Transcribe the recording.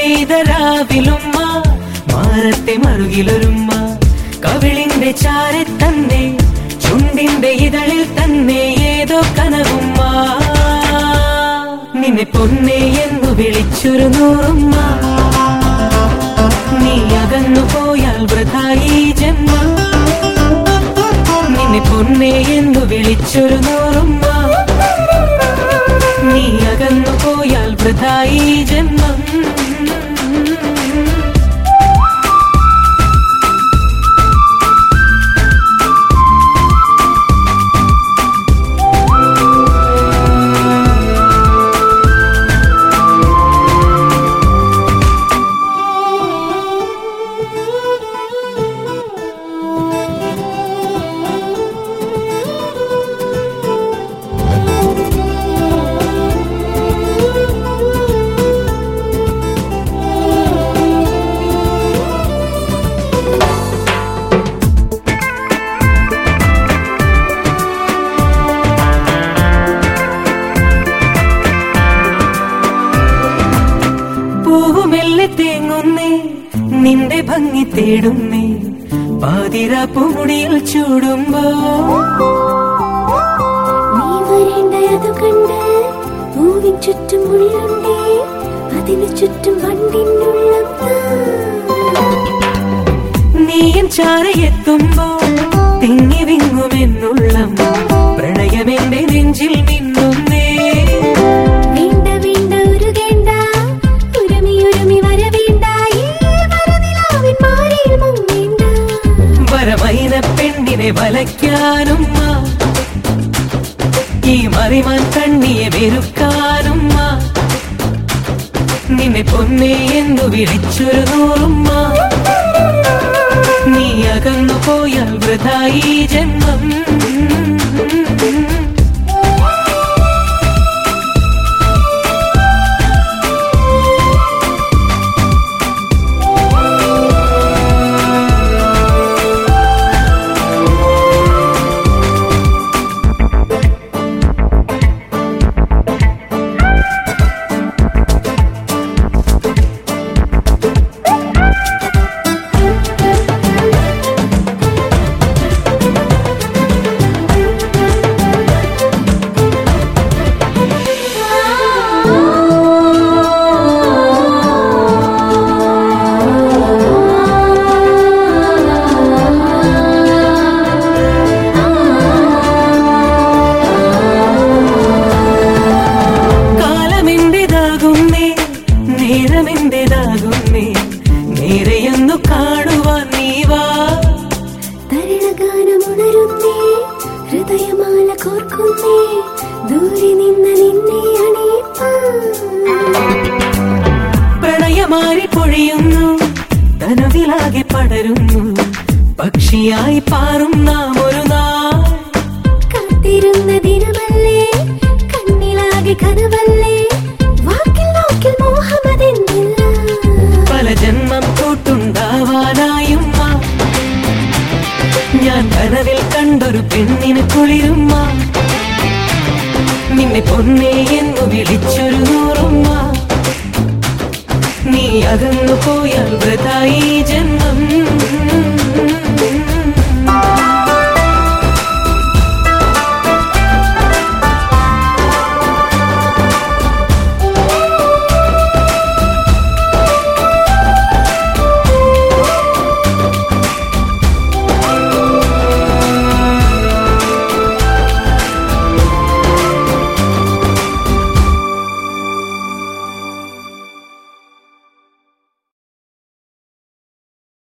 പെയ്ത രാവിലുമ്മ മാറത്തെ മറുകിലൊരുമ്മ കവിളിന്റെ ചാരെ തന്നെ ചുണ്ടിന്റെ ഇതളിൽ തന്നെ ഏതോ കനവുമ്മ നിന്നെ പൊന്നെ എന്നു വിളിച്ചൊരു നൂറുമ്മ നീ അകന്നു പോയാൽ വൃഥായി ജന്മം നിന്നെ പൊന്നെ എന്നു വിളിച്ചൊരു നൂറുമ്മ നീ അകന്നു പോയാൽ വൃഥായി ജന്മം പൂവുമെല്ലെ തേങ്ങുന്നേ നിന്റെ ഭംഗി തേടുന്നേ പാതിര പൂമുടിയിൽ ചൂടുമ്പോ നീ വരേണ്ടതു കണ്ട് പൂവിൻ ചുറ്റും ഉള്ളുണ്ടേ അതിനു ചുറ്റും വണ്ടിനുള്ളം നീയും ചാരയെത്തുമ്പോ തിങ്ങി വിങ്ങുമെന്നുള്ളം പ്രണയമെന്റെ നെഞ്ചിൽ മിന്നുന്നേ വേണ്ട വേണ്ട ഉരുകേണ്ട ഉരുമി ഉരുമി വരവേണ്ട ഈ വരനിലാവിൻ മാറിയിൽ മുങ്ങേണ്ട വരമൈന പെണ്ണിനെ വലയ്ക്കാനും ഈ മറിമാൻ കണ്ണിയെ വെറുക്കാനും നിന്നെ പൊന്നെ എന്നു വിളിച്ചൊരു നൂറുമ്മ നീ അകന്നു പോയാൽ വൃഥായി ജന്മം കാലമെന്റേതാകുന്നേ നേരമെന്റേതാകുന്നേ നേരെയൊന്നു കാണുവാൻ നീ വാ തരണഗാനമുണരുന്നേ ഹൃദയമാല കോർക്കുന്നേ ദൂരെ നിന്ന് നിന്നെ അണിയിപ്പാൻ പ്രണയമാരി പൊഴിയുന്നു തനവിലാകെ പടരുന്നു പക്ഷിയായി പാറും നാം ഒരു നാൾ കാത്തിരുന്ന ദിനമല്ലേ കണ്ണിലാകെ കനവല്ലേ വാക്കിൽ നോക്കിൽ മോഹമതെന്നില്ല പല ജന്മം കൂട്ടുണ്ടാവാനായും മാ. ഞാൻ കനവിൽ കണ്ടൊരു പെണ്ണിന് കുളിരുമ്മ നിന്നെ പൊന്നെ എന്നു വിളിച്ചൊരു നൂറുമ്മ നീ അകന്നു പോയാൽ വൃതായി ജന്മ